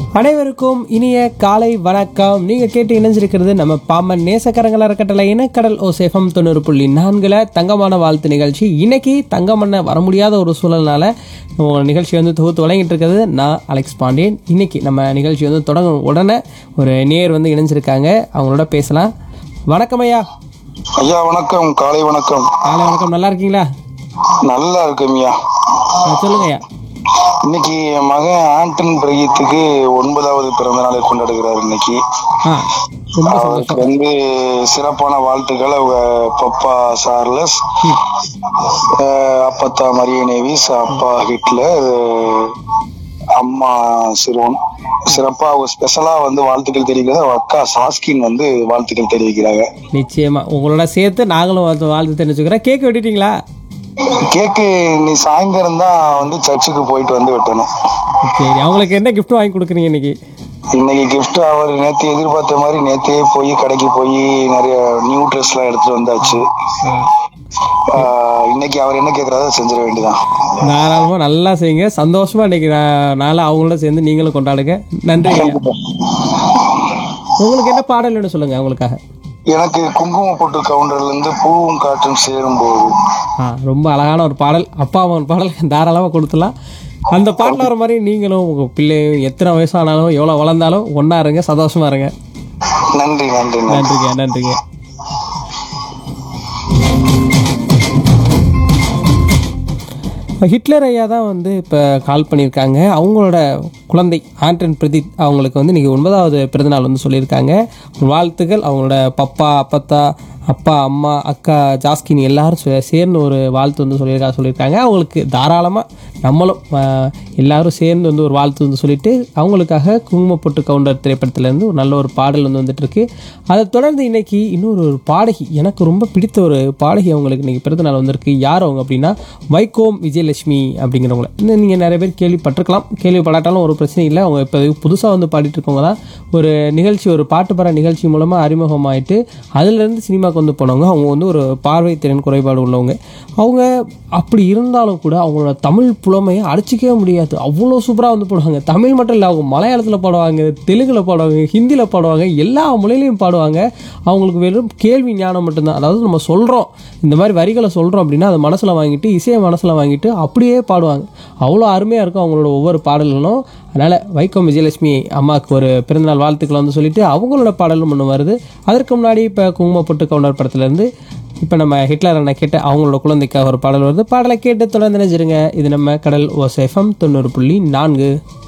அனைவருக்கும் இனிய காலை வணக்கம் நீங்க கேட்டு இணைஞ்சிருக்கிறது நம்ம பாமன் நேசக்கரங்கள இருக்கட்டல இனக்கடல் ஓ சேஃபம் தொண்ணூறு புள்ளி நான்குல தங்கமான வாழ்த்து நிகழ்ச்சி இன்னைக்கு தங்கமண்ண வர முடியாத ஒரு சூழல்னால நம்ம நிகழ்ச்சி வந்து தொகுத்து வழங்கிட்டு இருக்கிறது நான் அலெக்ஸ் பாண்டியன் இன்னைக்கு நம்ம நிகழ்ச்சி வந்து தொடங்கும் உடனே ஒரு நேர் வந்து இணைஞ்சிருக்காங்க அவங்களோட பேசலாம் வணக்கம் ஐயா ஐயா வணக்கம் காலை வணக்கம் காலை வணக்கம் நல்லா இருக்கீங்களா நல்லா இருக்கும் ஐயா ஆ, சொல்லுங்க ஐயா இன்னைக்கு என் மகன் ஆண்டன் பிரகீத்துக்கு ஒன்பதாவது பிறந்த நாளை கொண்டாடுகிறார் இன்னைக்கு ஆ ரொம்ப அவருக்கு சந்தோஷம் வந்து சிறப்பான வாழ்த்துக்கள் அவங்க பப்பா சார்லஸ் அஹ் அப்பத்தா மரிய நேவிஸ் அப்பா ஹிட்லர் அஹ் அம்மா சிரோன் சிறப்பா அவங்க ஸ்பெஷலா வந்து வாழ்த்துக்கள் தெரிவிக்கிறது அவங்க அக்கா சாஸ்கின் வந்து வாழ்த்துக்கள் தெரிவிக்கிறாங்க நிச்சயமா உங்களோட சேர்த்து நாங்களும் வாழ்த்து வாழ்த்து தெரிஞ்சுக்கிறோம் கேக் வெட்டிட்டீங்களா கேக்கு நீ சாயந்தரம் தான் வந்து சர்ச்சுக்கு போயிட்டு வந்து வெட்டணும் சரி அவங்களுக்கு என்ன gift வாங்கி கொடுக்குறீங்க இன்னைக்கு இன்னைக்கு கிஃப்ட் அவர் நேத்து எதிர்பார்த்த மாதிரி நேத்தே போய் கடைக்கு போய் நிறைய நியூ ட்ரெஸ் எல்லாம் எடுத்துட்டு வந்தாச்சு ஆஹ் இன்னைக்கு அவர் என்ன கேக்குறாரோ அதை செஞ்சிட வேண்டியதான் தாராளமா நல்லா செய்யுங்க சந்தோஷமா இன்னைக்கு நா- நாளை அவங்களோட சேர்ந்து நீங்களும் கொண்டாடுங்க நன்றி உங்களுக்கு என்ன பாடல் வேணும் சொல்லுங்க அவங்களுக்காக எனக்கு குங்கும போட்டு கவுண்டர்ல இருந்து பூவும் காற்றும் சேரும் போது ஆ ரொம்ப அழகான ஒரு பாடல் அப்பா அம்மா பாடல் தாராளமாக கொடுத்துலாம் அந்த பாட்டில் வர மாதிரி நீங்களும் உங்கள் பிள்ளையும் எத்தனை வயசானாலும் எவ்வளோ வளர்ந்தாலும் ஒன்றா இருங்க சந்தோஷமா இருங்க நன்றி நன்றி நன்றி நன்றிங்க நன்றிங்க இப்போ ஹிட்லர் ஐயா தான் வந்து இப்போ கால் பண்ணியிருக்காங்க அவங்களோட குழந்தை ஆண்டன் பிரதீப் அவங்களுக்கு வந்து இன்றைக்கி ஒன்பதாவது பிறந்தநாள் வந்து சொல்லியிருக்காங்க வாழ்த்துக்கள் அவங்களோட பப்பா அப்பத்தா அப்பா அம்மா அக்கா ஜாஸ்கின் எல்லாரும் சே- சேர்ந்து ஒரு வாழ்த்து வந்து சொல்லியிருக்கா சொல்லியிருக்காங்க அவங்களுக்கு தாராளமாக நம்மளும் ஆஹ், எல்லாரும் சேர்ந்து வந்து ஒரு வாழ்த்து வந்து சொல்லிட்டு அவங்களுக்காக குங்குமப்பொட்டு கவுண்டர் திரைப்படத்துலேருந்து ஒரு நல்ல ஒரு பாடல் வந்து வந்துட்டு இருக்கு அதை தொடர்ந்து இன்னைக்கு இன்னொரு ஒரு பாடகி எனக்கு ரொம்ப பிடித்த ஒரு பாடகி அவங்களுக்கு இன்னைக்கு பிறந்தநாள் வந்திருக்கு யார் அவங்க அப்படின்னா வைகோம் விஜயலட்சுமி அப்படிங்கிறவங்கள இன்னும் நீங்கள் நிறைய பேர் கேள்விப்பட்டிருக்கலாம் கேள்விப்படாட்டாலும் ஒரு பிரச்சனை இல்லை அவங்க இப்போ புதுசாக வந்து பாடிட்டு இருக்கவங்க தான் ஒரு நிகழ்ச்சி ஒரு பாட்டு பாட நிகழ்ச்சி மூலமாக அறிமுகமாயிட்டு அதுலேருந்து சினிமாவுக்கு வந்து போனவங்க அவங்க வந்து ஒரு பார்வை திறன் குறைபாடு உள்ளவங்க அவங்க அப்படி இருந்தாலும் கூட அவங்களோட தமிழ் புலமையை அடிச்சிக்கவே முடியாது அவ்வளோ சூப்பராக வந்து பாடுவாங்க தமிழ் மட்டும் இல்லை அவங்க மலையாளத்தில் பாடுவாங்க தெலுங்கில் பாடுவாங்க ஹிந்தியில் பாடுவாங்க எல்லா மொழியிலையும் பாடுவாங்க அவங்களுக்கு வெறும் கேள்வி ஞானம் மட்டும்தான் அதாவது நம்ம சொல்கிறோம் இந்த மாதிரி வரிகளை சொல்கிறோம் அப்படின்னா அதை மனசில் வாங்கிட்டு இசையை மனசில் வாங்கிட்டு அப்படியே பாடுவாங்க அவ்வளோ அருமையாக இருக்கும் அவங்களோட ஒவ்வொரு பாடல்களும் அதனால் வைக்கம் விஜயலட்சுமி அம்மாவுக்கு ஒரு பிறந்தநாள் வாழ்த்துக்களை வந்து சொல்லிட்டு அவங்களோட பாடலும் ஒன்று வருது அதற்கு முன்னாடி இப்போ குங்குமப்பொட்டு கவுண்டர் படத்துலேருந்து இப்போ நம்ம ஹிட்லர் அண்ணா கேட்ட அவங்களோட குழந்தைக்காக ஒரு பாடல் வருது பாடலை கேட்டு தொடர்ந்து நினைச்சிருங்க இது நம்ம கடல் ஓசேஃபம் தொண்ணூறு புள்ளி நான்கு